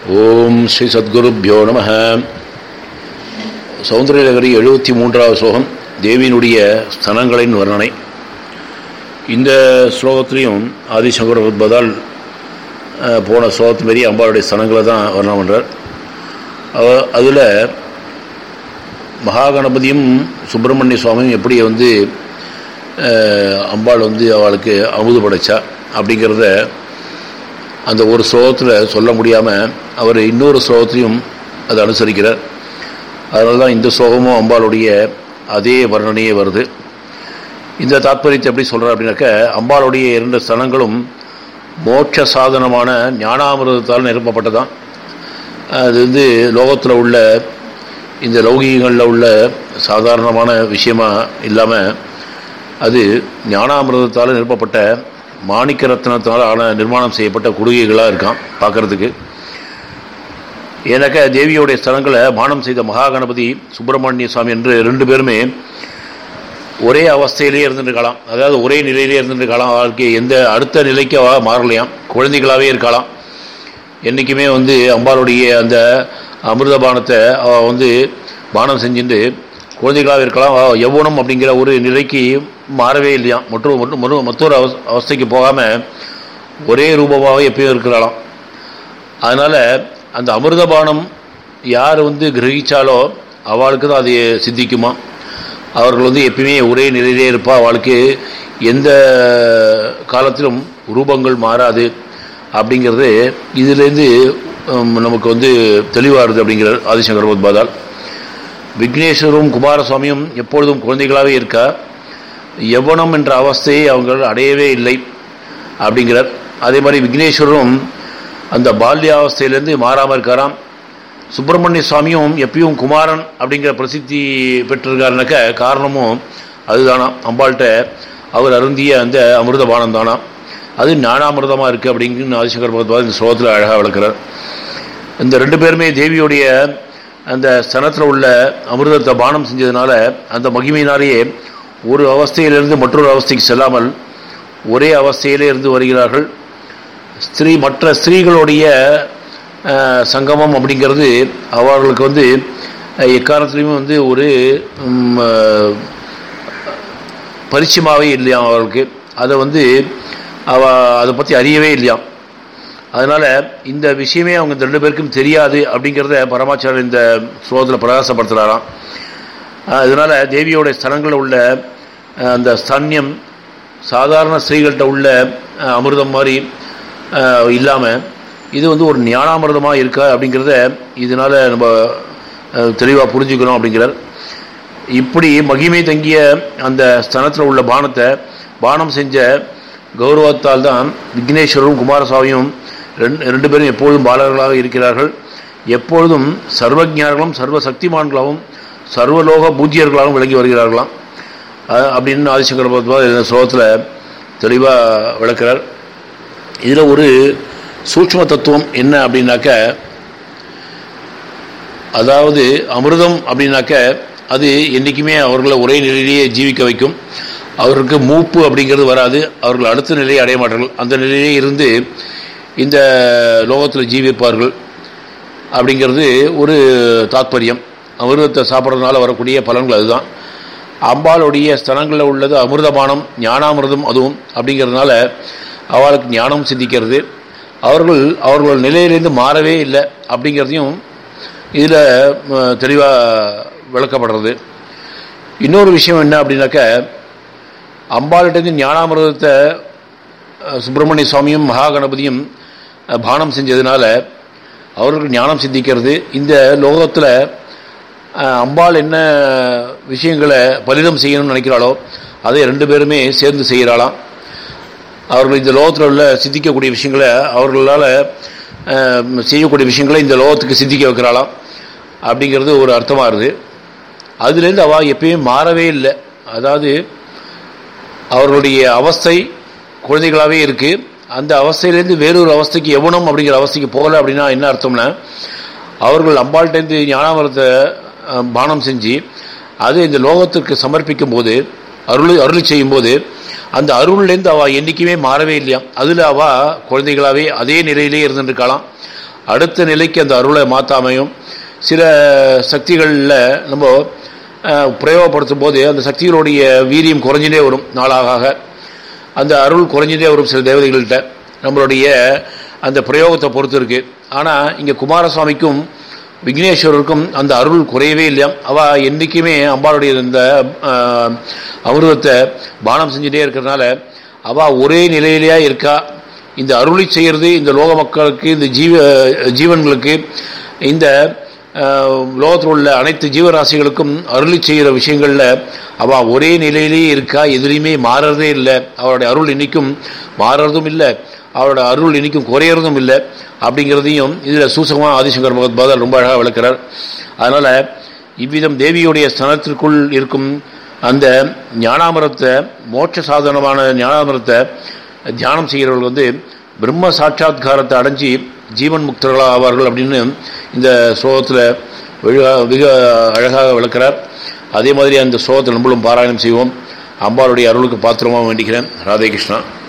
ஓம் ஸ்ரீ சத்குருப்யோ நம சௌந்தரநகரி எழுபத்தி மூன்றாவது ஸ்லோகம் தேவியினுடைய ஸ்தனங்களின் வர்ணனை இந்த ஸ்லோகத்திலையும் ஆதிசங்கர உத்பதால் அஹ், போன ஸ்லோகத்து மாரி அம்பாளுடைய ஸ்தனங்களை தான் வர்ணனம் பண்ணுறார் அவ அதில் மகாகணபதியும் சுப்பிரமணிய சுவாமியும் எப்படி வந்து அஹ், அம்பாள் வந்து அவளுக்கு அமுது படைச்சா அப்படிங்கிறத அந்த ஒரு ஸ்லோகத்தில் சொல்ல முடியாமல் அவர் இன்னொரு ஸ்லோகத்தையும் அதை அனுசரிக்கிறார் அதனால தான் இந்த ஸ்லோகமும் அம்பாளுடைய அதே வர்ணனையே வருது இந்த தாத்பரியத்தை எப்படி சொல்கிறார் அப்படின்னாக்க அம்பாளுடைய இரண்டு ஸ்தலங்களும் மோட்ச சாதனமான ஞானாமிரதத்தால் நிரப்பப்பட்டதான் அது வந்து லோகத்தில் உள்ள இந்த லௌகீகங்களில் உள்ள சாதாரணமான விஷயமா இல்லாமல் அது ஞானாமிரதத்தால் நிரப்பப்பட்ட மாணிக்க ரத்னத்தால் ஆன நிர்மாணம் செய்யப்பட்ட குடுகைகளாக இருக்கான் பார்க்கறதுக்கு ஏன்னாக்கா தேவியோடைய ஸ்தலங்களை பானம் செய்த மகாகணபதி சுப்பிரமணிய சுவாமி என்று ரெண்டு பேருமே ஒரே அவஸ்தையிலே இருந்துருக்கலாம் அதாவது ஒரே நிலையிலே இருந்துருக்கலாம் அவளுக்கு எந்த அடுத்த நிலைக்கு அவ மாறலையாம் குழந்தைகளாகவே இருக்கலாம் என்றைக்குமே வந்து அம்பாளுடைய அந்த அமிர்த பானத்தை அவள் வந்து பானம் செஞ்சுட்டு குழந்தைகளாக இருக்கலாம் அவ யௌவனம் அப்படிங்கிற ஒரு நிலைக்கு மாறவே இல்லையாம் மற்றும் மற்றும் மறு- மற்றொரு அவஸ் அவஸ்தைக்கு போகாமல் ஒரே ரூபமாகவே எப்பயும் இருக்கிறாளாம் அதனால் அந்த அமிர்த பானம் யார் வந்து கிரகிச்சாலோ அவளுக்கு தான் அது சித்திக்குமா அவர்கள் வந்து எப்பயுமே ஒரே நிலையிலே இருப்பா அவளுக்கு எந்த காலத்திலும் ரூபங்கள் மாறாது அப்படிங்கிறது இதிலேருந்து ஹம், நமக்கு வந்து தெளிவாகுது அப்படிங்கிறார் ஆதிசங்கர் பகவத்பாதால் விக்னேஸ்வரும் குமாரசுவாமியும் எப்பொழுதும் குழந்தைகளாகவே இருக்கா யவனம் என்ற அவஸ்தையை அவங்க அடையவே இல்லை அப்படிங்கிறார் அதே மாதிரி விக்னேஸ்வரரும் அந்த பால்ய அவஸ்தையிலேருந்து மாறாமல் இருக்காராம் சுப்பிரமணிய சுவாமியும் எப்பயும் குமாரன் அப்படிங்கிற பிரசித்தி பெற்றிருக்காருனாக்க காரணமும் அதுதானா அம்பாள்கிட்ட அவர் அருந்திய அந்த அமிர்த பானம் தானா அது ஞானாமிர்தமாக இருக்குது அப்படிங்கிற ஆதிசங்கர் பகவத்பாத் இந்த ஸ்லோகத்தில் அழகாக விளக்குறார் இந்த ரெண்டு பேருமே தேவியுடைய அந்த ஸ்தனத்தில் உள்ள அமிர்தத்தை பானம் செஞ்சதுனால அந்த மகிமையினாலேயே ஒரு அவஸ்தையிலிருந்து மற்றொரு அவஸ்தைக்கு செல்லாமல் ஒரே அவஸ்தையிலே இருந்து வருகிறார்கள் ஸ்திரீ மற்ற ஸ்திரீகளுடைய அஹ், சங்கமம் அப்படிங்கிறது அவர்களுக்கு வந்து அஹ், எக்காரணத்துலேயுமே வந்து ஒரு ம், அஹ், பரிச்சயமாகவே இல்லையாம் அவர்களுக்கு அதை வந்து அவ அதை பற்றி அறியவே இல்லையாம் அதனால் இந்த விஷயமே அவங்க இந்த ரெண்டு பேருக்கும் தெரியாது அப்படிங்கிறத பரமாச்சாரியர் இந்த ஸ்லோகத்தில் பிரகாசப்படுத்துகிறாராம் அதனால் தேவியோட ஸ்தலங்களில் உள்ள அஹ், அந்த ஸ்தன்யம் சாதாரண ஸ்திரீகள்கிட்ட உள்ள அஹ், அமிர்தம் மாதிரி இல்லாமல் இது வந்து ஒரு ஞானாமிர்தமாக இருக்கா அப்படிங்கிறத இதனால் நம்ம தெளிவாக புரிஞ்சுக்கணும் அப்படிங்கிறார் இப்படி மகிமை தங்கிய அந்த ஸ்தனத்தில் உள்ள பானத்தை பானம் செஞ்ச கௌரவத்தால் தான் விக்னேஸ்வரரும் குமாரசாமியும் ரெண்டு ரெண்டு பேரும் எப்பொழுதும் பாலகர்களாக இருக்கிறார்கள் எப்பொழுதும் சர்வஜானர்களும் சர்வ சக்திமான்களாகவும் சர்வலோக பூஜ்யர்களாகவும் விளங்கி வருகிறார்களாம் அஹ் அப்படின்னு ஆதிசங்கர பகவத்பாத் இந்த ஸ்லோகத்தில் தெளிவாக விளக்குறார் இதில் ஒரு சூட்சும தத்துவம் என்ன அப்படின்னாக்க அதாவது அமிர்தம் அப்படின்னாக்க அது என்றைக்குமே அவர்களை ஒரே நிலையிலேயே ஜீவிக்க வைக்கும் அவருக்கு மூப்பு அப்படிங்கிறது வராது அவர்கள் அடுத்த நிலையை அடைய மாட்டார்கள் அந்த நிலையிலே இருந்து இந்த லோகத்தில் ஜீவிப்பார்கள் அப்படிங்கிறது ஒரு தாத்பரியம் அமிர்தத்தை சாப்பிட்றதுனால வரக்கூடிய பலன்கள் அதுதான் அம்பாளுடைய ஸ்தலங்களில் உள்ளது அமிர்தபானம் ஞானாமிர்தம் அதுவும் அப்படிங்கிறதுனால அவளுக்கு ஞானம் சிந்திக்கிறது அவர்கள் அவர்கள் நிலையிலேருந்து மாறவே இல்லை அப்படிங்கிறதையும் இதில் தெளிவாக விளக்கப்படுறது இன்னொரு விஷயம் என்ன அப்படின்னாக்க அம்பாளிட்டேருந்து ஞானாமிர்தத்தை அஹ், சுப்பிரமணிய சுவாமியும் மகாகணபதியும் அஹ், பானம் செஞ்சதுனால அவர்கள் ஞானம் சிந்திக்கிறது இந்த லோகத்தில் அஹ், அம்பாள் என்ன விஷயங்களை பலிதம் செய்யணும்னு நினைக்கிறாளோ அதை ரெண்டு பேருமே சேர்ந்து செய்கிறாளாம் அவர்கள் இந்த லோகத்தில் உள்ள சிந்திக்கக்கூடிய விஷயங்களை அவர்களால் அஹ், செய்யக்கூடிய விஷயங்களை இந்த லோகத்துக்கு சிந்திக்க வைக்கிறாளாம் அப்படிங்கிறது ஒரு அர்த்தமாக இருக்குது அதுலேருந்து அவள் எப்பயும் மாறவே இல்லை அதாவது அவர்களுடைய அவஸ்தை குழந்தைகளாகவே இருக்குது அந்த அவஸ்தையிலேருந்து வேறொரு அவஸ்தைக்கு எவனும் அப்படிங்கிற அவஸ்தைக்கு போகலை அப்படின்னா என்ன அர்த்தம்னா அவர்கள் அம்பாள்கிட்டேருந்து ஞானாமரத்தை அஹ், பானம் செஞ்சு அது இந்த லோகத்திற்கு சமர்ப்பிக்கும் போது அருள் அருள் செய்யும்போது அந்த அருள்லேருந்து அவள் என்றைக்குமே மாறவே இல்லையாம் அதில் அவள் குழந்தைகளாகவே அதே நிலையிலே இருந்துருக்கலாம் அடுத்த நிலைக்கு அந்த அருளை மாற்றாமையும் சில சக்திகளில் நம்ம அஹ், பிரயோகப்படுத்தும் போது அந்த சக்திகளுடைய வீரியம் குறைஞ்சிட்டே வரும் நாளாக ஆக. அந்த அருள் குறைஞ்சிட்டே வரும் சில தேவதைகள்கிட்ட நம்மளுடைய அந்த பிரயோகத்தை பொறுத்து இருக்கு ஆனால் இங்கே குமாரசுவாமிக்கும் விக்னேஸ்வரருக்கும் அந்த அருள் குறையவே இல்லையா அவ என்றைக்குமே அம்பாளுடைய இந்த ஆஹ், அமிர்தத்தை பானம் செஞ்சுட்டே இருக்கிறதுனால அவ ஒரே நிலையிலேயே இருக்கா இந்த அருளி செய்கிறது இந்த லோக மக்களுக்கு இந்த ஜீவ ஜீவன்களுக்கு இந்த ஆஹ், லோகத்தில் உள்ள அனைத்து ஜீவராசிகளுக்கும் அருளி செய்கிற விஷயங்களில் அவள் ஒரே நிலையிலேயே இருக்கா எதுலேயுமே மாறுறதே இல்லை அவளுடைய அருள் இன்னைக்கும் மாறுறதும் இல்லை அவரோட அருள் இன்னைக்கும் குறையறதும் இல்லை அப்படிங்கிறதையும் இதில் சூசகமாக ஆதிசங்கர் பகவத்பாதர் ரொம்ப அழகாக விளக்கிறார் அதனால் இவ்விதம் தேவியுடைய ஸ்தனத்திற்குள் இருக்கும் அந்த ஞானாமரத்தை மோட்ச சாதனமான ஞானாமரத்தை தியானம் செய்கிறவர்கள் வந்து பிரம்ம சாட்சாத்காரத்தை அடைஞ்சி ஜீவன் முக்தர்களாக ஆவார்கள் அப்படின்னு இந்த ஸ்லோகத்தில் மிக அழகாக விளக்கிறார் அதே மாதிரி அந்த ஸ்லோகத்தை நம்மளும் பாராயணம் செய்வோம் அம்பாளுடைய அருளுக்கு பாத்திரமாக வேண்டிக்கிறேன் ராதே கிருஷ்ணா